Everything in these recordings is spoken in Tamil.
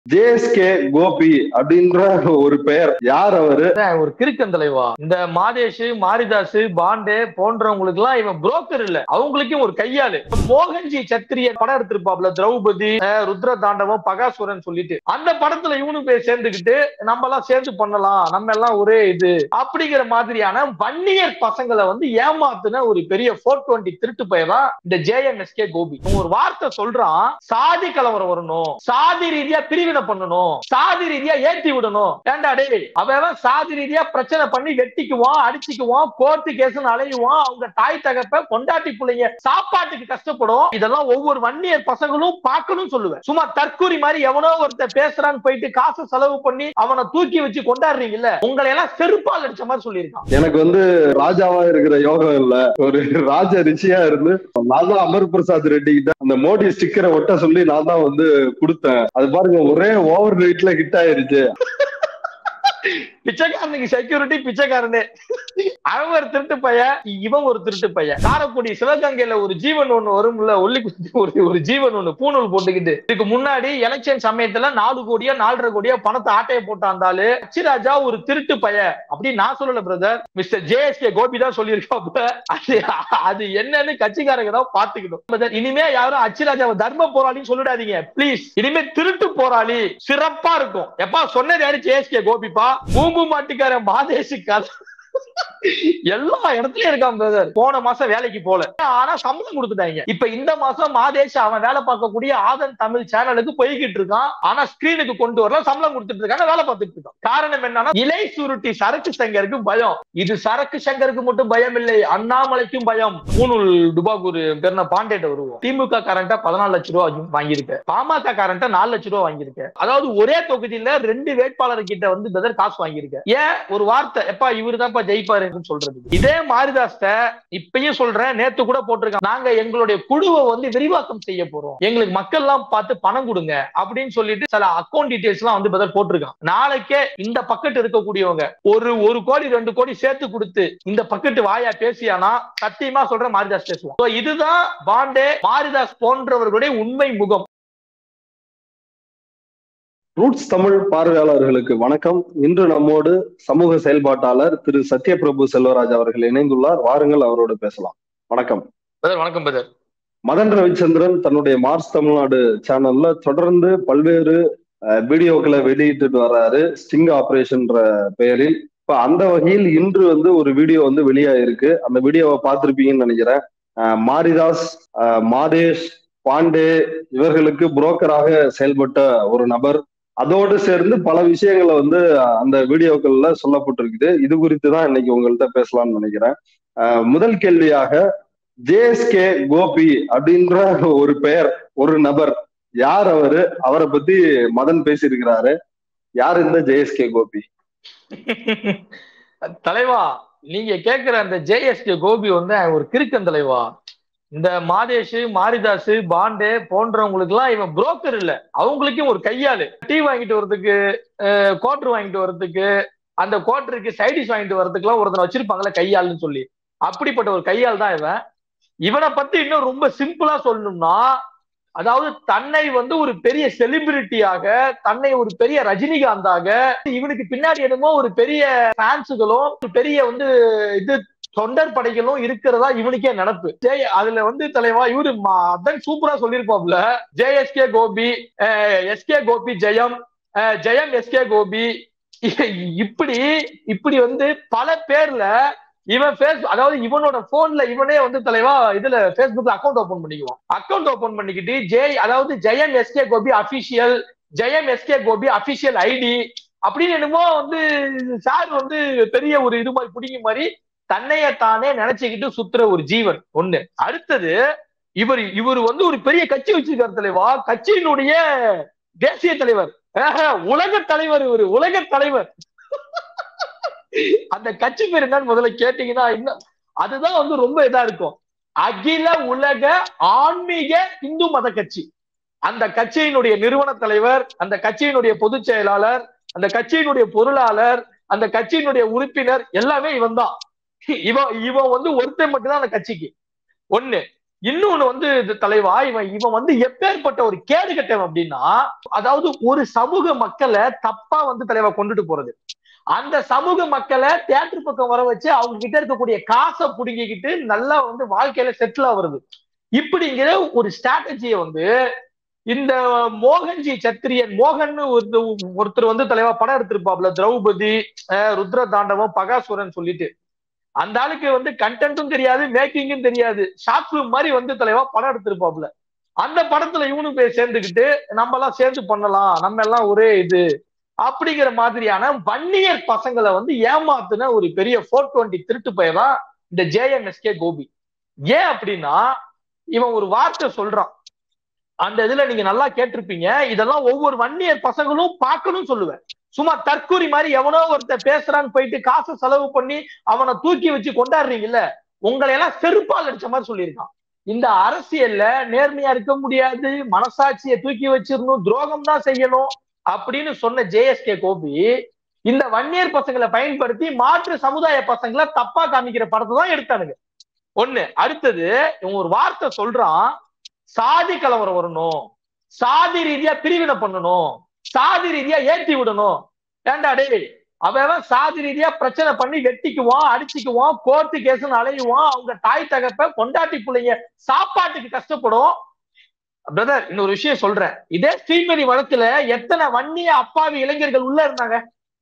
ஜேஎஸ்கே கோபி அப்படின்ற ஒரு பெயர் யார் அவரு ஒரு கிறுக்கன் தலைவா இந்த மாதேஷ் மாரிதாஸ் பாண்டே போன்றவங்களுக்கு எல்லாம் இவன் புரோக்கர் இல்ல அவங்களுக்கும் ஒரு கையாளு மோகன்ஜி சத்திரிய படம் எடுத்திருப்பாப்ல திரௌபதி அஹ், ருத்ர தாண்டவம் பகாசுரன் சொல்லிட்டு அந்த படத்துல இவனு போய் சேர்ந்துக்கிட்டு நம்ம எல்லாம் சேர்ந்து பண்ணலாம் நம்ம எல்லாம் ஒரே இது அப்படிங்கிற மாதிரியான வன்னியர் பசங்களை வந்து ஏமாத்துன ஒரு பெரிய போர் டுவெண்ட்டி திருட்டு பையன் தான் இந்த ஜேஎம்எஸ்கே கோபி இவன் ஒரு வார்த்தை சொல்றான் சாதி கலவரம் வரணும் சாதி ரீதியா பிரிவினை பண்ணணும் சாதி ரீதியா ஏத்தி விடணும் ஏன்டா டேய் அவன் சாதி ரீதியா பிரச்சனை பண்ணி வெட்டிக்குவான் அடிச்சுக்குவான் கோர்ட்டு கேஸ்னு அலையுவான் அவங்க தாய் தகப்ப பொண்டாட்டி பிள்ளைங்க சாப்பாட்டுக்கு கஷ்டப்படும் இதெல்லாம் ஒவ்வொரு வன்னியர் பசங்களும் பார்க்கணும் சொல்லுவேன் சும்மா தற்கூரி மாதிரி எவனோ ஒருத்தர் பேசுறான்னு போயிட்டு காசு செலவு பண்ணி அவனை தூக்கி வச்சு கொண்டாடுறீங்கல்ல உங்களை எல்லாம் செருப்பால் அடிச்ச மாதிரி சொல்லியிருக்கான் எனக்கு வந்து ராஜாவா இருக்கிற யோகம் இல்ல ஒரு ராஜ ரிஷியா இருந்து நான் தான் அமர் பிரசாத் ரெட்டி கிட்ட அந்த மோடி ஸ்டிக்கரை ஒட்ட சொல்லி நான் தான் வந்து கொடுத்தேன் அது பாருங்க ஒரே ஓவர் நைட்ல ஹிட் ஆயிருச்சு பிச்சைக்காரனுக்கு செக்யூரிட்டி பிச்சைக்காரனே அவன் ஒரு திருட்டு பையன் இவன் ஒரு திருட்டு பையன் காரக்குடி சிவகங்கையில ஒரு ஜீவன் ஒண்ணு வரும்ல ஒல்லி குத்தி ஒரு ஒரு ஜீவன் ஒண்ணு பூணூல் போட்டுக்கிட்டு இதுக்கு முன்னாடி எலெக்ஷன் சமயத்துல நாலு கோடியா நாலரை கோடியா பணத்தை ஆட்டையை போட்டாந்தாலு அச்சிராஜா ஒரு திருட்டு பையன் அப்படி நான் சொல்லல பிரதர் மிஸ்டர் ஜேஎஸ்கே கோபி தான் சொல்லியிருக்காப்ல அது அது என்னன்னு கட்சிக்காரங்க தான் பாத்துக்கணும் Brother, இனிமே யாரும் அச்சிராஜாவை தர்ம போராளின்னு சொல்லிடாதீங்க ப்ளீஸ் இனிமே திருட்டு போராளி சிறப்பா இருக்கும் எப்பா சொன்னது யாரு ஜேஎஸ்கே கோபிப்பா பூம்பு மாட்டுக்காரன் மாதேஷு கதை எல்லா இடத்துலயும் இருக்கான் பிரதர் போன மாசம் வேலைக்கு போல ஆனா சம்பளம் கொடுத்துட்டாங்க இப்ப இந்த மாசம் மாதேஷ் அவன் வேலை பார்க்கக்கூடிய ஆதன் தமிழ் சேனலுக்கு போய்கிட்டு இருக்கான் ஆனா ஸ்கிரீனுக்கு கொண்டு வரல சம்பளம் கொடுத்துட்டு இருக்காங்க வேலை பார்த்துட்டு இருக்கான் காரணம் என்னன்னா இலை சுருட்டி சரக்கு சங்கருக்கு பயம் இது சரக்கு சங்கருக்கு மட்டும் பயம் இல்லை அண்ணாமலைக்கும் பயம் பூனூல் டுபாகூர் பேர்ன பாண்டேட்ட வருவோம் திமுக காரண்ட பதினாலு லட்சம் ரூபா வாங்கியிருக்க பாமக காரண்ட நாலு லட்சம் ரூபா வாங்கியிருக்க அதாவது ஒரே தொகுதியில ரெண்டு வேட்பாளர் கிட்ட வந்து பிரதர் காசு வாங்கியிருக்க ஏன் ஒரு வார்த்தை எப்பா இவரு தான்ப்பா ஜெயிப்பாருன்னு சொல்றது இதே மாரிதாஸ்ட இப்பயும் சொல்றேன் நேத்து கூட போட்டிருக்காங்க நாங்க எங்களுடைய குழுவை வந்து விரிவாக்கம் செய்ய போறோம் எங்களுக்கு மக்கள் எல்லாம் பார்த்து பணம் கொடுங்க அப்படின்னு சொல்லிட்டு சில அக்கௌண்ட் டீடைல்ஸ் எல்லாம் வந்து பதில் போட்டிருக்கான் நாளைக்கே இந்த பக்கெட் இருக்கக்கூடியவங்க ஒரு ஒரு கோடி ரெண்டு கோடி சேர்த்து கொடுத்து இந்த பக்கெட் வாயா பேசியானா சத்தியமா சொல்ற மாரிதாஸ் பேசுவோம் So இதுதான் பாண்டே மாரிதாஸ் போன்றவர்களுடைய உண்மை முகம் ரூட்ஸ் தமிழ் பார்வையாளர்களுக்கு வணக்கம் இன்று நம்மோடு சமூக செயல்பாட்டாளர் திரு சத்யபிரபு செல்வராஜ் அவர்கள் இணைந்துள்ளார் வாருங்கள் அவரோடு பேசலாம் வணக்கம் பிரதர் வணக்கம் பிரதர் மதன் ரவிச்சந்திரன் தன்னுடைய மார்ஸ் தமிழ்நாடு சேனல்ல தொடர்ந்து பல்வேறு அஹ், வீடியோக்களை வெளியிட்டு வர்றாரு ஸ்டிங் ஆபரேஷன்ற பெயரில் இப்ப அந்த வகையில் இன்று வந்து ஒரு வீடியோ வந்து வெளியாயிருக்கு அந்த வீடியோவை பார்த்திருப்பீங்கன்னு நினைக்கிறேன் அஹ், மாரிதாஸ் அஹ், மாதேஷ் பாண்டே இவர்களுக்கு புரோக்கராக செயல்பட்ட ஒரு நபர் அதோடு சேர்ந்து பல விஷயங்களை வந்து அஹ், அந்த வீடியோக்கள்ல சொல்லப்பட்டிருக்குது இது குறித்து தான் இன்னைக்கு உங்கள்கிட்ட பேசலாம்னு நினைக்கிறேன் அஹ், முதல் கேள்வியாக ஜேஎஸ்கே கோபி அப்படின்ற ஒரு பெயர் ஒரு நபர் யார் அவரு அவரை பத்தி மதன் பேசியிருக்கிறாரு யார் இந்த ஜேஎஸ்கே கோபி தலைவா நீங்க கேக்குற அந்த ஜேஎஸ்கே கோபி வந்து ஒரு கிறுக்கன் தலைவா இந்த மாதேஷ் மாரிதாஸ் பாண்டே போன்றவங்களுக்கு எல்லாம் இவன் புரோக்கர் இல்ல அவங்களுக்கும் ஒரு கையாளு டீ வாங்கிட்டு வர்றதுக்கு குவார்டர் வாங்கிட்டு வர்றதுக்கு அந்த குவார்டருக்கு சைடிஷ் வாங்கிட்டு வர்றதுக்கு எல்லாம் ஒருத்தனை வச்சிருப்பாங்கல்ல கையாளுன்னு சொல்லி அப்படிப்பட்ட ஒரு கையாள் தான் இவன் இவனை பத்தி இன்னும் ரொம்ப சிம்பிளா சொல்லணும்னா அதாவது தன்னை வந்து ஒரு பெரிய செலிபிரிட்டியாக தன்னை ஒரு பெரிய ரஜினிகாந்தாக இவனுக்கு பின்னாடி என்னமோ ஒரு பெரிய ஃபேன்ஸுகளும் ஒரு பெரிய வந்து இது தொண்டர் படைகளும் இருக்கிறதா இவனுக்கே நினப்பு ஜெய் அதுல வந்து தலைவா இவரு ம- அதான் சூப்பரா சொல்லியிருப்பாப்ல ஜேஎஸ்கே கோபி எஸ்கே கோபி ஜெயம் அஹ், ஜெயம் எஸ்கே கோபி இப்படி இப்படி வந்து பல பேர்ல இவன் ஃபேஸ் அதாவது இவனோட போன்ல இவனே வந்து தலைவா இதுல Facebookல அக்கௌண்ட் ஓபன் பண்ணிக்குவான் அக்கௌண்ட் ஓபன் பண்ணிக்கிட்டு ஜெய் அதாவது Jayam SK Gopi official Jayam SK Gopi official ID அப்படின்னு என்னமோ வந்து சார் வந்து பெரிய ஒரு இது மாதிரி பிடிங்க மாதிரி தன்னைய தானே நினைச்சுக்கிட்டு சுத்துற ஒரு ஜீவன் ஒண்ணு அடுத்தது இவர் இவர் வந்து ஒரு பெரிய கட்சி வச்சிருக்காரு தலைவா கட்சியினுடைய தேசிய தலைவர் ஆஹா, உலக தலைவர் இவரு உலக தலைவர் அந்த கட்சி பேர் என்னன்னு முதல்ல கேட்டீங்கன்னா இன்னும் அதுதான் வந்து ரொம்ப இதா இருக்கும் அகில உலக ஆன்மீக இந்து மத கட்சி அந்த கட்சியினுடைய நிறுவன தலைவர் அந்த கட்சியினுடைய பொதுச் செயலாளர் அந்த கட்சியினுடைய பொருளாளர் அந்த கட்சியினுடைய உறுப்பினர் எல்லாமே இவன் தான் இவன் இவன் வந்து ஒருத்தன் மட்டும்தான் அந்த கட்சிக்கு ஒண்ணு இன்னொன்னு வந்து இது தலைவா இவன் இவன் வந்து எப்பேற்பட்ட ஒரு கேடு கட்டவன் அப்படின்னா அதாவது ஒரு சமூக மக்களை தப்பா வந்து தலைவா கொண்டுட்டு போறது அந்த சமூக மக்களை தேட்டர் பக்கம் வர வச்சு அவங்க கிட்ட இருக்கக்கூடிய காசை புடுங்கிக்கிட்டு நல்லா வந்து வாழ்க்கையில செட்டில் ஆகுறது இப்படிங்கிற ஒரு ஸ்ட்ராட்டஜியை வந்து இந்த மோகன்ஜி சத்திரியன் மோகன் ஒருத்தர் வந்து தலைவா படம் எடுத்திருப்பாப்ல திரௌபதி அஹ் ருத்ர தாண்டவம் பகாசுரன் சொல்லிட்டு அந்த ஆளுக்கு வந்து கண்டென்ட்டும் தெரியாது மேக்கிங்கும் தெரியாது ஷார்ட் பிலிம் மாதிரி வந்து தலைவா படம் எடுத்திருப்பாப்ல அந்த படத்துல இவனும் போய் சேர்ந்துக்கிட்டு நம்ம எல்லாம் சேர்ந்து பண்ணலாம் நம்ம எல்லாம் ஒரே இது அப்படிங்கிற மாதிரியான வன்னியர் பசங்களை வந்து ஏமாத்துன ஒரு பெரிய ஃபோர் டுவெண்ட்டி திருட்டு பையதான் இந்த ஜேஎம்எஸ்கே கோபி ஏன் அப்படின்னா இவன் ஒரு வார்த்தை சொல்றான் அந்த இதுல நீங்க நல்லா கேட்டிருப்பீங்க இதெல்லாம் ஒவ்வொரு வன்னியர் பசங்களும் பார்க்கணும் சொல்லுவேன் சும்மா தற்கூரி மாதிரி எவனோ ஒருத்தர் பேசுறான்னு போயிட்டு காசு செலவு பண்ணி அவனை தூக்கி வச்சு கொண்டாடுறீங்கல்ல உங்களை எல்லாம் செருப்பால் அடிச்ச மாதிரி சொல்லியிருக்கான் இந்த அரசியல்ல நேர்மையா இருக்க முடியாது மனசாட்சியை தூக்கி வச்சிடணும் துரோகம் தான் செய்யணும் அப்படின்னு சொன்ன ஜேஎஸ்கே கோபி இந்த வன்னியர் பசங்களை பயன்படுத்தி மாற்று சமுதாய பசங்களை தப்பா காமிக்கிற படத்தை தான் எடுத்தானுங்க ஒண்ணு அடுத்தது இவன் ஒரு வார்த்தை சொல்றான் சாதி கலவரம் வரணும் சாதி ரீதியா பிரிவினை பண்ணணும் சாதி ரீதியா ஏத்தி விடணும் ஏண்டா டேய் அவன் சாதி ரீதியா பிரச்சனை பண்ணி வெட்டிக்குவான் அடிச்சுக்குவான் கோர்ட்டு கேஸ்னு அலையுவான் அவங்க தாய் தகப்ப கொண்டாட்டி பிள்ளைங்க சாப்பாட்டுக்கு கஷ்டப்படும் பிரதர் இன்னொரு விஷயம் சொல்றேன் இதே ஸ்ரீமதி வழக்குல எத்தனை வன்னிய அப்பாவி இளைஞர்கள் உள்ள இருந்தாங்க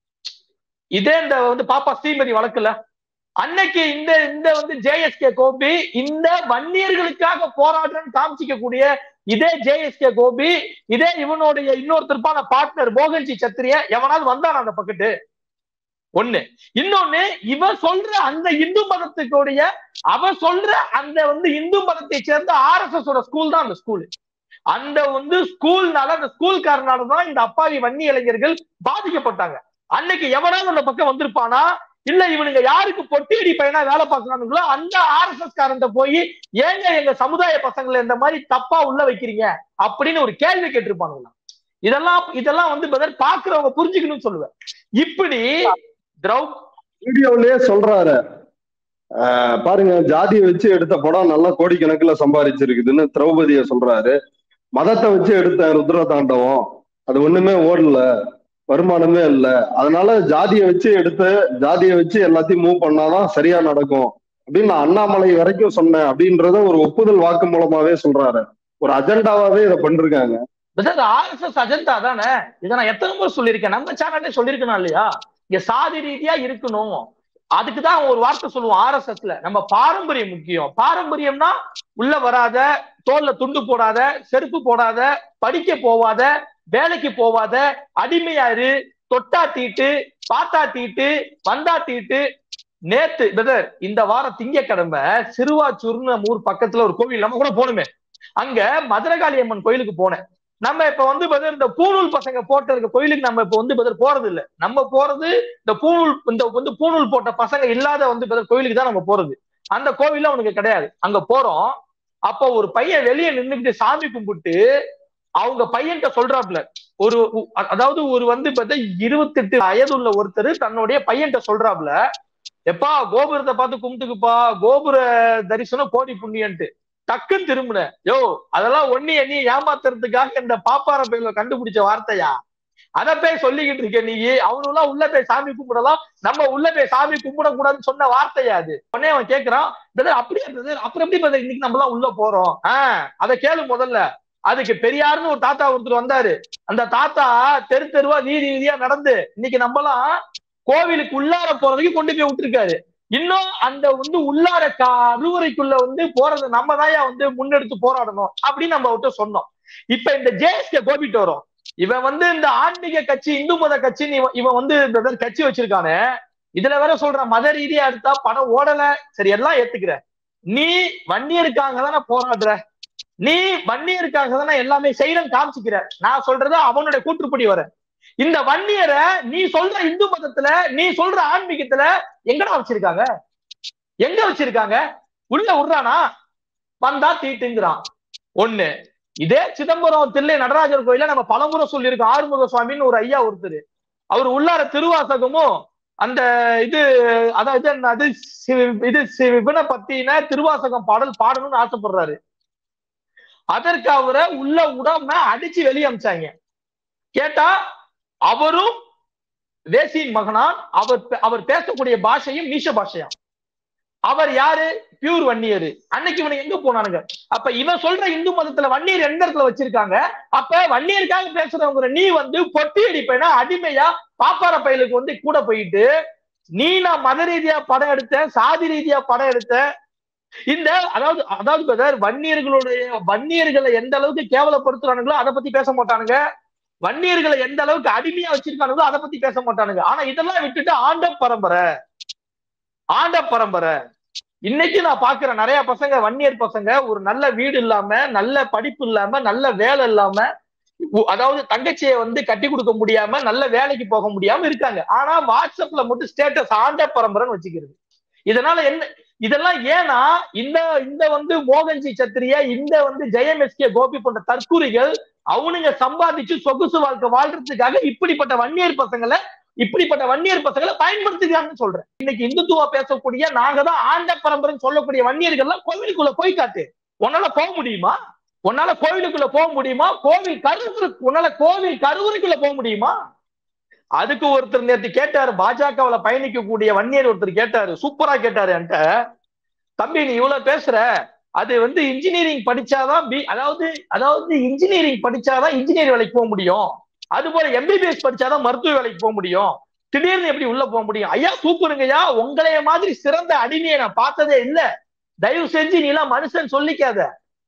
இதே இந்த வந்து பாப்பா ஸ்ரீமதி வழக்குல அன்னைக்கு இந்த இந்த வந்து ஜேஎஸ்கே கோபி இந்த வன்னியர்களுக்காக போராடுறன்னு காமிச்சிக்க கூடிய இதே ஜேஎஸ்கே கோபி இதே இவனுடைய இன்னொருத்தருப்பான பார்ட்னர் மோகன்ஜி சத்திரிய எவனாவது வந்தான் அந்த பக்கத்து ஒண்ணு இன்னொன்னு இவன் சொல்ற அந்த இந்து மதத்துக்குடைய அவ சொல்ற அந்த வந்து இந்து மதத்தை சேர்ந்த ஆர் எஸ் எஸ் ஸ்கூல் தான் அந்த ஸ்கூல் அந்த வந்து ஸ்கூல்னால அந்த ஸ்கூல்காரனால தான் இந்த அப்பாவி வன்னி இளைஞர்கள் பாதிக்கப்பட்டாங்க அன்னைக்கு எவனாவது அந்த பக்கம் வந்திருப்பானா இல்ல இவனுங்க யாருக்கு பொட்டியடி பையனா வேலை பார்க்கறானுங்களோ அந்த ஆர் எஸ் எஸ் காரன் போய் ஏங்க எங்க சமுதாய பசங்களை இந்த மாதிரி தப்பா உள்ள வைக்கிறீங்க அப்படின்னு ஒரு கேள்வி கேட்டிருப்பானுங்களா இதெல்லாம் இதெல்லாம் வந்து பதர் பாக்குறவங்க புரிஞ்சுக்கணும்னு சொல்லுவேன் இப்படி திரௌ வீடியோலயே சொல்றாரு ஆஹ் பாருங்க ஜாதியை வச்சு எடுத்த படம் நல்லா கோடிக்கணக்குல சம்பாதிச்சிருக்குதுன்னு திரௌபதிய சொல்றாரு மதத்தை வச்சு எடுத்த ருத்ர தாண்டவம் அது ஒண்ணுமே ஓடல வருமானமே இல்ல அதனால ஜாதியை வச்சு எடுத்து ஜாதியை வச்சு எல்லாத்தையும் மூவ் பண்ணாதான் சரியா நடக்கும் அப்படின்னு நான் அண்ணாமலை வரைக்கும் சொன்னேன் அப்படின்றத ஒரு ஒப்புதல் வாக்கு மூலமாவே சொல்றாரு ஒரு அஜெண்டாவாவே இதை பண்ணிருக்காங்க ஆர் எஸ் எஸ் அஜெண்டா தானே இதை நான் எத்தனை முறை சொல்லியிருக்கேன் நம்ம சேனல்ல சொல்லியிருக்கணும் இல்லையா இங்க சாதி ரீதியா இருக்கணும் அதுக்குதான் ஒரு வார்த்தை சொல்லுவோம் ஆர் எஸ் எஸ்ல நம்ம பாரம்பரியம் முக்கியம் பாரம்பரியம்னா உள்ள வராத தோல்ல துண்டு போடாத செருப்பு போடாத படிக்க போவாத வேலைக்கு போவாத அடிமையாரு தொட்டா தீட்டு பாத்தா தீட்டு வந்தா தீட்டு நேத்து பிரதர் இந்த வாரம் திங்கக்கிழமை சிறுவாச்சூர்னு நம்ம ஊர் பக்கத்துல ஒரு கோவில் நம்ம கூட போகணுமே அங்க மதுரகாளி அம்மன் கோயிலுக்கு போனேன் நம்ம இப்ப வந்து பதில் இந்த பூணூல் பசங்க போட்ட இருக்க கோயிலுக்கு நம்ம இப்ப வந்து பதில் போறது இல்ல நம்ம போறது இந்த பூணூல் இந்த வந்து பூணூல் போட்ட பசங்க இல்லாத வந்து பதில் கோயிலுக்கு தான் நம்ம போறது அந்த கோவில்ல அவனுக்கு கிடையாது அங்க போறோம் அப்போ ஒரு பையன் வெளியே நின்றுட்டு சாமி கும்பிட்டு அவங்க பையன்கிட்ட சொல்றாப்ல ஒரு அதாவது ஒரு வந்து பார்த்தா இருபத்தெட்டு வயது உள்ள ஒருத்தர் தன்னுடைய பையன்கிட்ட சொல்றாப்ல எப்பா கோபுரத்தை பார்த்து கும்பிட்டுக்குப்பா கோபுர தரிசனம் கோடி புண்ணியன்ட்டு டக்குன்னு திரும்பின யோ அதெல்லாம் ஒண்ணு நீ ஏமாத்துறதுக்காக இந்த பாப்பார பையில கண்டுபிடிச்ச வார்த்தையா அத போய் சொல்லிக்கிட்டு இருக்க நீ அவனுலாம் உள்ள போய் சாமி கும்பிடலாம் நம்ம உள்ள போய் சாமி கும்பிட கூடாதுன்னு சொன்ன வார்த்தையா அது உடனே அவன் கேக்குறான் அப்படியே அப்புறம் எப்படி பதில் இன்னைக்கு நம்ம எல்லாம் உள்ள போறோம் ஆஹ் அதை கேளு முதல்ல அதுக்கு பெரியாருன்னு ஒரு தாத்தா ஒருத்தர் வந்தாரு அந்த தாத்தா தெரு தெருவா வீதி வீதியா நடந்து இன்னைக்கு நம்மலாம் கோவிலுக்கு உள்ளார போறதுக்கு கொண்டு போய் விட்டுருக்காரு இன்னும் அந்த வந்து உள்ளார அறுவரைக்குள்ள வந்து போறது நம்ம தான் வந்து முன்னெடுத்து போராடணும் அப்படின்னு நம்ம விட்டு சொன்னோம் இப்ப இந்த ஜேஎஸ்கே கோபிட்டு வரும் இவன் வந்து இந்த ஆன்மீக கட்சி இந்து மத கட்சி இவன் வந்து இந்த கட்சி வச்சிருக்கானே இதுல வேற சொல்ற மத ரீதியா எடுத்தா படம் ஓடல சரி எல்லாம் ஏத்துக்கிற நீ வன்னியருக்காக தானே போராடுற நீ வன்னியருக்காக தானே எல்லாமே செய்யறன்னு காமிச்சிக்கிற நான் சொல்றது அவனுடைய கூற்றுப்படி வர இந்த வன்னியரை நீ சொல்ற இந்து மதத்துல நீ சொல்ற ஆன்மீகத்துல எங்கடா வச்சிருக்காங்க எங்க வச்சிருக்காங்க உள்ள விடுறானா வந்தா தீட்டுங்கிறான் ஒண்ணு இதே சிதம்பரம் தில்லை நடராஜர் கோயில நம்ம பலமுறை சொல்லியிருக்கோம் ஆறுமுக சுவாமின்னு ஒரு ஐயா ஒருத்தர் அவர் உள்ளார திருவாசகமும் அந்த இது அதாவது அது இது இவனை பத்தின திருவாசகம் பாடல் பாடணும்னு ஆசைப்படுறாரு அதற்கு அவரை உள்ள விடாம அடிச்சு வெளியே அமிச்சாங்க கேட்டா அவரும் வேசியின் மகனான் அவர் அவர் பேசக்கூடிய பாஷையும் நீஷ பாஷையாம் அவர் யாரு பியூர் வன்னியர் அன்னைக்கு இவனை எங்க போனானுங்க அப்ப இவன் சொல்ற இந்து மதத்துல வன்னியர் எந்த இடத்துல வச்சிருக்காங்க அப்ப வன்னியருக்காக பேசுறவங்க நீ வந்து பொட்டி அடிப்பேனா அடிமையா பாப்பார பயிலுக்கு வந்து கூட போயிட்டு நீ நான் மத ரீதியா படம் எடுத்த சாதி ரீதியா படம் எடுத்த இந்த அதாவது அதாவது பிரதர் வன்னியர்களுடைய வன்னியர்களை எந்த அளவுக்கு கேவலப்படுத்துறானுங்களோ அதை பத்தி பேச மாட்டானுங்க வன்னியர்களை எந்த அளவுக்கு அடிமையா வச்சிருக்கானுங்களோ அதை பத்தி பேச மாட்டானுங்க ஆனா இதெல்லாம் விட்டுட்டு ஆண்ட பரம்பரை ஆண்ட பரம்பரை இன்னைக்கு நான் பாக்குற நிறைய பசங்க வன்னியர் பசங்க ஒரு நல்ல வீடு இல்லாம நல்ல படிப்பு இல்லாம நல்ல வேலை இல்லாம உ- அதாவது தங்கச்சியை வந்து கட்டி கொடுக்க முடியாம நல்ல வேலைக்கு போக முடியாம இருக்காங்க ஆனா வாட்ஸ்அப்ல மட்டும் ஸ்டேட்டஸ் ஆண்ட பரம்பரைன்னு வச்சுக்கிறது இதனால என்ன இதெல்லாம் ஏன்னா இந்த இந்த வந்து மோகன்ஜி சத்திரிய இந்த வந்து ஜெயம் எஸ் கே கோபி போன்ற தற்கூரிகள் அவனுங்க சம்பாதிச்சு சொகுசு வாழ்க்கை வாழ்றதுக்காக இப்படிப்பட்ட வன்னியர் பசங்களை இப்படிப்பட்ட வன்னியர் பசங்களை பயன்படுத்துகிறாங்கன்னு சொல்றேன் இன்னைக்கு இந்துத்துவா பேசக்கூடிய நாங்க தான் ஆண்ட பரம்பரைன்னு சொல்லக்கூடிய வன்னியர்கள்லாம் கோவிலுக்குள்ள போய் காட்டு உன்னால போக முடியுமா உன்னால கோவிலுக்குள்ள போக முடியுமா கோவில் கருவறை உன்னால கோவில் கருவறைக்குள்ள போக முடியுமா அதுக்கு ஒருத்தர் நேத்து கேட்டாரு பாஜகவுல பயணிக்கக்கூடிய வன்னியர் ஒருத்தர் கேட்டாரு சூப்பரா கேட்டாரு என்கிட்ட தம்பி நீ இவ்வளவு பேசுற அது வந்து இன்ஜினியரிங் படிச்சாதான் பி அதாவது அதாவது இன்ஜினியரிங் படிச்சாதான் இன்ஜினியர் வேலைக்கு போக முடியும் அது போல எம்பிபிஎஸ் படிச்சாதான் மருத்துவ வேலைக்கு போக முடியும் திடீர்னு எப்படி உள்ள போக முடியும் ஐயா சூப்பருங்கய்யா உங்களைய மாதிரி சிறந்த அடிமையை நான் பார்த்ததே இல்ல தயவு செஞ்சு நீ எல்லாம் மனுஷன் சொல்லிக்காத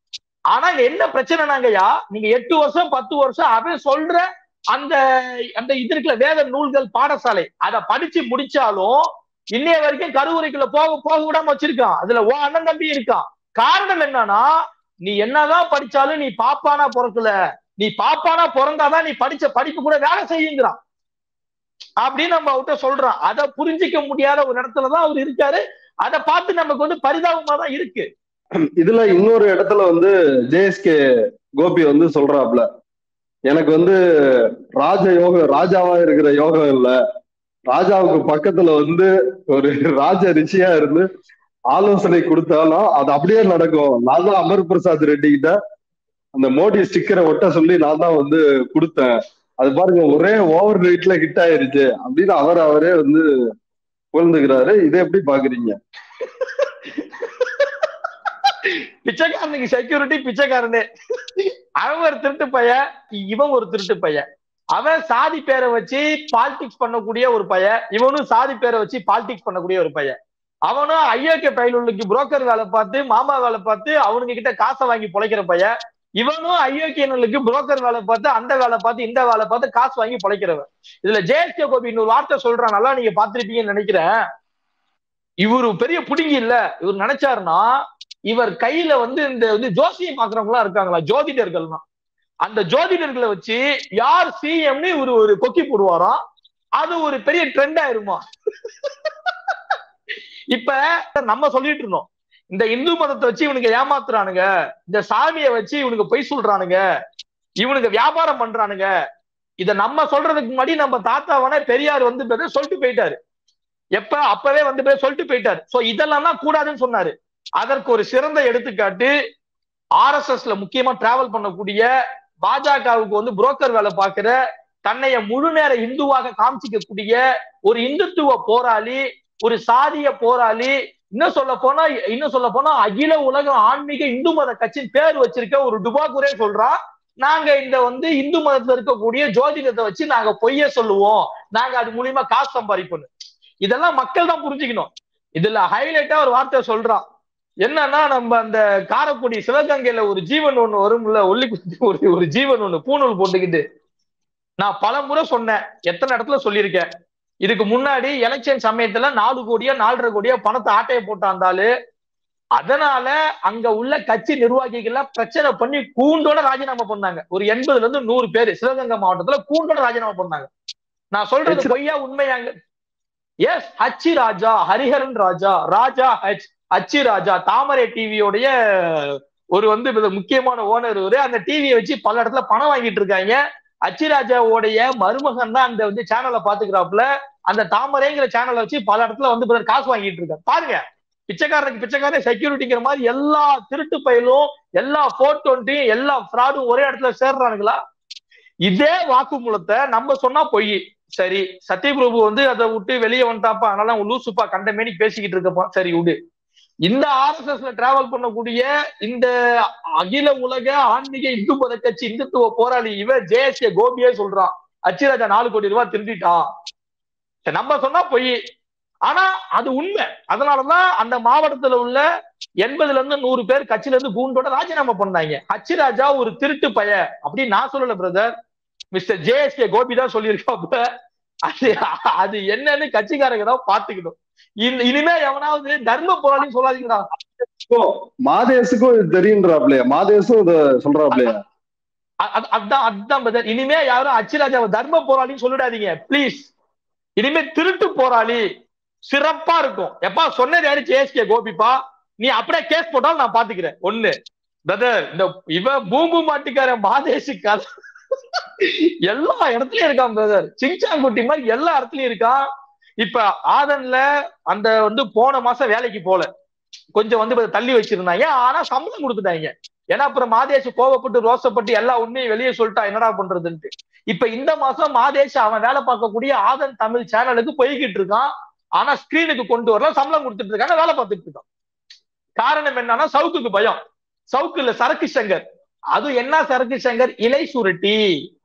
ஆனா இங்க என்ன பிரச்சனைனாங்கய்யா நீங்க எட்டு வருஷம் பத்து வருஷம் அவன் சொல்ற அந்த அந்த இது இருக்குல்ல வேத நூல்கள் பாடசாலை அதை படிச்சு முடிச்சாலும் இன்னைய வரைக்கும் கருவறைக்குள்ள போக போக விடாம வச்சிருக்கான் அதுல ஓ அண்ணன் தம்பி இருக்கான் காரணம் என்னன்னா நீ என்னதான் படிச்சாலும் நீ பாப்பானா பிறக்கல நீ பாப்பானா பிறந்தாதான் நீ படிச்ச படிப்பு கூட வேலை செய்யுங்கிறான் அப்படின்னு நம்ம அவர்கிட்ட சொல்றோம் அதை புரிஞ்சிக்க முடியாத ஒரு இடத்துலதான் அவர் இருக்காரு அதை பார்த்து நமக்கு வந்து பரிதாபமா தான் இருக்கு இதுல இன்னொரு இடத்துல வந்து ஜேஎஸ்கே கோபி வந்து சொல்றாப்ல எனக்கு வந்து ராஜ யோகம் ராஜாவா இருக்கிற யோகம் இல்ல ராஜாவுக்கு பக்கத்துல வந்து ஒரு ராஜ ரிஷியா இருந்து ஆலோசனை கொடுத்தாலும் அது அப்படியே நடக்கும் நான் தான் அமர் பிரசாத் ரெட்டி கிட்ட அந்த மோடி ஸ்டிக்கரை ஒட்ட சொல்லி நான் தான் வந்து கொடுத்தேன் அது பாருங்க ஒரே ஓவர் நைட்ல ஹிட் ஆயிருச்சு அப்படின்னு அவர் அவரே வந்து புகழ்ந்துக்கிறாரு இதை எப்படி பாக்குறீங்க பிச்சைக்காரனுக்கு செக்யூரிட்டி பிச்சைக்காரனே அவன் ஒரு திருட்டு பையன் இவன் ஒரு திருட்டு பையன் அவன் சாதி பேரை வச்சு பாலிடிக்ஸ் பண்ணக்கூடிய ஒரு பையன் இவனும் சாதி பேரை வச்சு பாலிடிக்ஸ் பண்ணக்கூடிய ஒரு பையன் அவனும் ஐயோக்கிய பயிலுக்கு புரோக்கர் வேலை பார்த்து மாமா வேலை பார்த்து அவனுங்க கிட்ட காசை வாங்கி பொழைக்கிற பையன் இவனும் ஐயோக்கியனுக்கு புரோக்கர் வேலை பார்த்து அந்த வேலை பார்த்து இந்த வேலை பார்த்து காசு வாங்கி பொழைக்கிறவன் இதுல ஜேஎஸ்கே கோபி இன்னொரு வார்த்தை சொல்றான் நல்லா நீங்க பாத்திருப்பீங்கன்னு நினைக்கிறேன் இவரு பெரிய புடுங்கி இல்ல இவர் நினைச்சாருன்னா இவர் கையில வந்து இந்த வந்து ஜோசியம் பாக்குறவங்களா இருக்காங்களா ஜோதிடர்கள்னா அந்த ஜோதிடர்களை வச்சு யார் சிஎம்னு இவரு ஒரு கொக்கி போடுவாராம் அது ஒரு பெரிய ட்ரெண்ட் ஆயிருமா இப்ப நம்ம சொல்லிட்டு இருந்தோம் இந்த இந்து மதத்தை வச்சு இவனுக்கு ஏமாத்துறானுங்க இந்த சாமியை வச்சு இவனுக்கு பொய் சொல்றானுங்க இவனுக்கு வியாபாரம் பண்றானுங்க இத நம்ம சொல்றதுக்கு முன்னாடி நம்ம தாத்தாவான பெரியார் வந்து பேரு சொல்லிட்டு போயிட்டாரு எப்ப அப்பவே வந்து பேர் சொல்லிட்டு போயிட்டாரு சோ இதெல்லாம் தான் கூடாதுன்னு சொன்னாரு அதற்கு ஒரு சிறந்த எடுத்துக்காட்டு ஆர் எஸ் எஸ்ல முக்கியமா டிராவல் பண்ணக்கூடிய பாஜகவுக்கு வந்து புரோக்கர் வேலை பார்க்கிற தன்னைய முழு நேர இந்துவாக காமிச்சிக்கக்கூடிய ஒரு இந்துத்துவ போராளி ஒரு சாதிய போராளி இன்னும் சொல்ல போனா இன்னும் சொல்ல போனா அகில உலக ஆன்மீக இந்து மத கட்சியின் பேர் வச்சிருக்க ஒரு டுபாக்குரே சொல்றா நாங்க இந்த வந்து இந்து மதத்துல இருக்கக்கூடிய ஜோதிடத்தை வச்சு நாங்க பொய்ய சொல்லுவோம் நாங்க அது மூலியமா காசு சம்பாதிப்போம் இதெல்லாம் மக்கள் தான் புரிஞ்சுக்கணும் இதுல ஹைலைட்டா ஒரு வார்த்தை சொல்றான் என்னன்னா நம்ம அந்த காரக்குடி சிவகங்கையில ஒரு ஜீவன் ஒண்ணு வரும்ல ஒல்லி குத்தி ஒரு ஒரு ஜீவன் ஒண்ணு பூணூல் போட்டுக்கிட்டு நான் பல முறை சொன்னேன் எத்தனை இடத்துல சொல்லியிருக்கேன் இதுக்கு முன்னாடி எலெக்ஷன் சமயத்துல நாலு கோடியோ நாலரை கோடியோ பணத்தை ஆட்டையை போட்டாந்தாலு அதனால அங்க உள்ள கட்சி நிர்வாகிகள் பிரச்சனை பண்ணி கூண்டோட ராஜினாமா பண்ணாங்க ஒரு எண்பதுல இருந்து நூறு பேர் சிவகங்கை மாவட்டத்துல கூண்டோட ராஜினாமா பண்ணாங்க நான் சொல்றது பொய்யா உண்மையாங்க yes H Raja Hariharan Raja Raja H அச்சி ராஜா தாமரை டிவியோடைய ஒரு வந்து முக்கியமான ஓனர் இவரு அந்த டிவியை வச்சு பல இடத்துல பணம் வாங்கிட்டு இருக்காங்க அச்சி ராஜாவோடைய மருமகன் தான் அந்த வந்து சேனலை பாத்துக்கிறாப்புல அந்த தாமரைங்கிற சேனலை வச்சு பல இடத்துல வந்து காசு வாங்கிட்டு இருக்காரு பாருங்க பிச்சைக்காரனுக்கு பிச்சைக்காரன் செக்யூரிட்டிங்கிற மாதிரி எல்லா திருட்டு பயிலும் எல்லா போர் டுவெண்ட்டியும் எல்லா ஃப்ராடும் ஒரே இடத்துல சேர்றானுங்களா இதே வாக்குமூலத்தை நம்ம சொன்னா பொய் சரி சத்யபிரபு வந்து அதை விட்டு வெளியே வந்துட்டாப்பா அதனால அவன் லூசுப்பா கண்டமேனி பேசிக்கிட்டு இருக்கப்பா சரி விடு இந்த ஆர்எஸ்எஸ்ல டிராவல் பண்ணக்கூடிய இந்த அகில உலக ஆன்மீக இந்து மத கட்சி இந்துத்துவ போராளி இவன் ஜேஎஸ்கே கோபியே சொல்றான் அச்சிராஜா நாலு கோடி ரூபாய் திருடிட்டான் சரி, நம்ம சொன்னா பொய் ஆனா அது உண்மை அதனாலதான் அந்த மாவட்டத்துல உள்ள எண்பதுல இருந்து நூறு பேர் கட்சியில இருந்து கூண்டோட ராஜினாமா பண்ணாங்க ஹச்சிராஜா ஒரு திருட்டு பய அப்படின்னு நான் சொல்லல பிரதர் மிஸ்டர் ஜேஎஸ்கே கோபி தான் சொல்லியிருக்காப்ப அது அது என்னன்னு கட்சிக்காரங்க தான் பாத்துக்கணும் இனி- இனிமே எவனாவது தர்ம போராளின்னு சொல்லாதீங்கடா மாதேசுக்கும் இது தெரியுன்றாப்லையா மாதேசும் இத சொல்றாப்லையா அ- அ- அதான் அதான் பிரதர் இனிமே யாரும் அச்சிராஜாவை தர்ம போராளின்னு சொல்லிடாதீங்க ப்ளீஸ் இனிமே திருட்டு போராளி சிறப்பா இருக்கும் எப்பா சொன்னது யாரு ஜேஎஸ்கே கோபிப்பா நீ அப்படியே கேஸ் போட்டாலும் நான் பாத்துக்கிறேன் ஒண்ணு பிரதர் இந்த இவன் பூம்பு மாட்டுக்காரன் மாதேசி கதை எல்லா இடத்துலயும் இருக்கான் பிரதர் சிங்சாங்குட்டி மாதிரி எல்லா இடத்துலயும் இருக்கான் இப்ப ஆதன்ல அந்த வந்து போன மாசம் வேலைக்கு போல கொஞ்சம் வந்து இப்ப தள்ளி வச்சிருந்தாங்க ஆனா சம்பளம் கொடுத்துட்டாங்க ஏன்னா அப்புறம் மாதேஷ் கோவப்பட்டு ரோசப்பட்டு எல்லா உண்மையும் வெளியே சொல்லிட்டா என்னடா பண்றதுன்ட்டு இப்ப இந்த மாசம் மாதேஷ் அவன் வேலை பார்க்கக்கூடிய ஆதன் தமிழ் சேனலுக்கு போய்கிட்டு இருக்கான் ஆனா ஸ்கிரீனுக்கு கொண்டு வரல சம்பளம் கொடுத்துட்டு இருக்காங்க வேலை பார்த்துட்டு இருக்கான் காரணம் என்னன்னா சவுக்குக்கு பயம் சவுக்கு இல்ல சரக்கு சங்கர் அது என்ன சரக்கு சங்கர் இலை சுருட்டி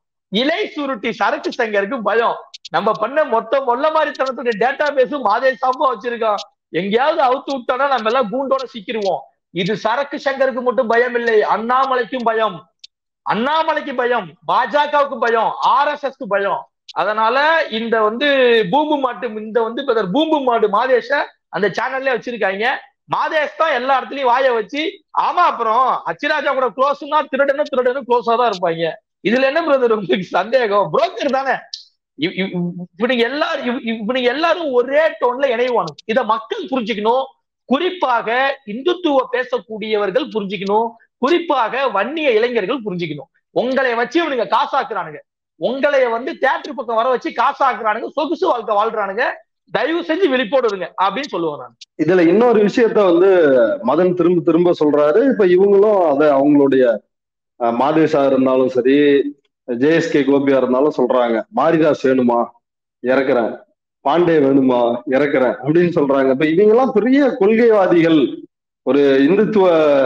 இலை சுருட்டி சரக்கு சங்கருக்கு பயம் நம்ம பண்ண மொத்த மொல்ல மாதிரி தனத்துடைய டேட்டா பேஸும் மாதேஷ் சாம்பா வச்சிருக்கான் எங்கேயாவது அவுத்து விட்டோம்னா நம்ம எல்லாம் கூண்டோட சிக்கிருவோம் இது சரக்கு சங்கருக்கு மட்டும் பயம் இல்லை அண்ணாமலைக்கும் பயம் அண்ணாமலைக்கு பயம் பாஜகவுக்கு பயம் ஆர் எஸ் எஸ்க்கு பயம் அதனால இந்த வந்து பூம்பு மாட்டு இந்த வந்து இப்ப பூம்பு மாடு மாதேஷ அந்த சேனல்ல வச்சிருக்காங்க மாதேஷ் தான் எல்லா இடத்துலயும் வாய வச்சு ஆமா அப்புறம் அச்சிராஜா கூட க்ளோஸ்னா திருடனும் திருடனும் க்ளோஸா தான் இருப்பாங்க இதுல என்ன பிரதர் உங்களுக்கு சந்தேகம் புரோக்கர் தானே இவ்- இவ்- இப்ப நீங்க எல்லாரும் இவ்- இவ்- இப்ப நீங்க எல்லாரும் ஒரே டோன்ல இணைவானுங்க இத மக்கள் புரிஞ்சுக்கணும் குறிப்பாக இந்துத்துவ பேசக்கூடியவர்கள் புரிஞ்சுக்கணும் குறிப்பாக வன்னிய இளைஞர்கள் புரிஞ்சுக்கணும் உங்களை வச்சு இவனுங்க காசாக்குறானுங்க உங்களைய வந்து தேட்டர் பக்கம் வர வச்சு காசாக்குறானுங்க சொகுசு வாழ்க்கை வாழ்றானுங்க தயவு செஞ்சு விழிப்போடு இருங்க அப்படின்னு சொல்லுவேன் நான் இதுல இன்னொரு விஷயத்த வந்து மதன் திரும்ப திரும்ப சொல்றாரு இப்ப இவங்களும் அத அவங்களுடைய அஹ், மாதேஷா இருந்தாலும் சரி ஜேஎஸ்கே கோபியா இருந்தாலும் சொல்றாங்க மாரிதாஸ் வேணுமா இறக்குறேன் பாண்டே வேணுமா இறக்குறேன் அப்படின்னு சொல்றாங்க இப்ப இவங்க எல்லாம் பெரிய கொள்கைவாதிகள் ஒரு இந்துத்துவ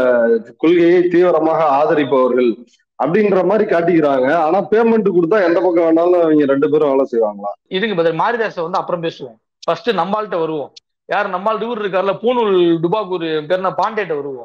கொள்கையை தீவிரமாக ஆதரிப்பவர்கள் அப்படின்ற மாதிரி காட்டிக்கிறாங்க ஆனா பேமெண்ட் கொடுத்தா எந்த பக்கம் வேணாலும் அவங்க ரெண்டு பேரும் வேலை செய்வாங்களா இதுங்க பதில் மாரிதாச வந்து அப்புறம் பேசுவோம் ஃபர்ஸ்ட் நம்மால்கிட்ட வருவோம் யார் நம்மால் இவர் இருக்கார்ல பூனூல் டுபாகூர் பேர் என்ன பாண்டேட்ட வருவோம்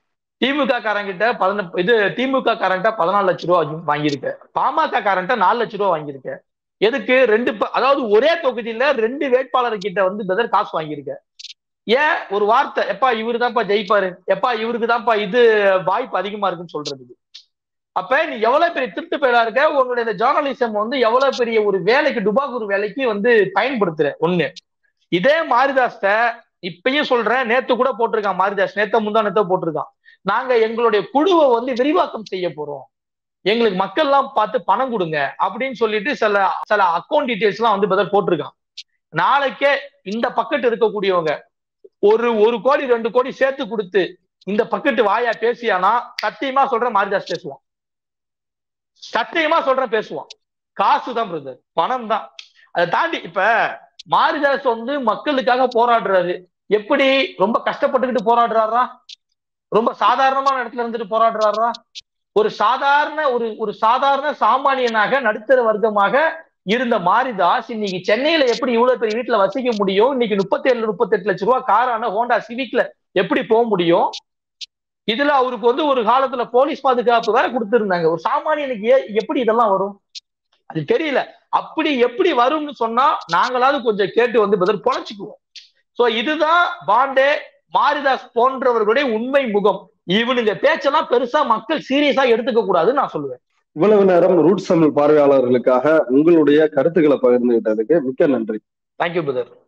திமுக காரங்கிட்ட பதின இது திமுக காரங்கிட்ட பதினாலு லட்ச ரூபா வாங்கியிருக்க பாமக காரங்கிட்ட நாலு லட்ச ரூபா வாங்கியிருக்க எதுக்கு ரெண்டு ப- அதாவது ஒரே தொகுதியில ரெண்டு வேட்பாளர் கிட்ட வந்து பெதர் காசு வாங்கியிருக்க ஏன் ஒரு வார்த்தை எப்பா இவரு தான்ப்பா ஜெயிப்பாரு எப்பா இவருக்கு தான்ப்பா இது வாய்ப்பு அதிகமா இருக்குன்னு சொல்றதுக்கு அப்ப நீ எவ்வளவு பெரிய திருட்டு பேரா இருக்க உன்னுடைய இந்த ஜேர்னலிசம் வந்து எவ்வளவு பெரிய ஒரு வேலைக்கு டுபாகூர் வேலைக்கு வந்து பயன்படுத்துற ஒண்ணு இதே மாரிதாஸ்ட இப்பயும் சொல்றேன் நேத்து கூட போட்டிருக்கான் மாரிதாஸ் நேத்த முந்தா நேத்த போட்டிருக்கான் நாங்க எங்களுடைய குழுவை வந்து விரிவாக்கம் செய்ய போறோம் எங்களுக்கு மக்கள் எல்லாம் பார்த்து பணம் கொடுங்க அப்படின்னு சொல்லிட்டு சில சில அக்கௌண்ட் டீடைல்ஸ் எல்லாம் வந்து பதில் போட்டிருக்கான் நாளைக்கே இந்த பக்கெட் இருக்கக்கூடியவங்க ஒரு ஒரு கோடி ரெண்டு கோடி சேர்த்து கொடுத்து இந்த பக்கெட் வாயா பேசியானா சத்தியமா சொல்றேன் மாரிதாஸ் பேசுவான் சத்தியமா சொல்றேன் பேசுவான் காசு தான் பிரதர் பணம் தான் அதை தாண்டி இப்ப மாரிதாஸ் வந்து மக்களுக்காக போராடுறாரு எப்படி ரொம்ப கஷ்டப்பட்டுக்கிட்டு போராடுறாரா ரொம்ப சாதாரணமான இடத்துல இருந்துட்டு போராடுறாரா ஒரு சாதாரண ஒரு ஒரு சாதாரண சாமானியனாக நடுத்தர வர்க்கமாக இருந்த மாரிதாஸ் இன்னைக்கு சென்னையில எப்படி இவ்வளவு பெரிய வீட்டுல வசிக்க முடியும் இன்னைக்கு முப்பத்தி ஏழு முப்பத்தி எட்டு லட்ச ரூபாய் காரான ஹோண்டா சிவிக்ல எப்படி போக முடியும் இதுல அவருக்கு வந்து ஒரு காலத்துல போலீஸ் பாதுகாப்பு வேற கொடுத்திருந்தாங்க ஒரு சாமானியனுக்கு ஏ- எப்படி இதெல்லாம் வரும் அது தெரியல அப்படி எப்படி வரும்னு சொன்னா நாங்களாவது கொஞ்சம் கேட்டு வந்து பதில் பொழைச்சுக்குவோம் சோ இதுதான் பாண்டே மாரிதாஸ் போன்றவர்களுடைய உண்மை முகம் இவனுங்க பேச்செல்லாம் பெருசா மக்கள் சீரியஸா எடுத்துக்க கூடாதுன்னு நான் சொல்லுவேன் இவ்வளவு நேரம் ரூட்ஸ் தமிழ் பார்வையாளர்களுக்காக உங்களுடைய கருத்துக்களை பகிர்ந்துகிட்டதுக்கு மிக்க நன்றி தேங்க்யூ பிரதர்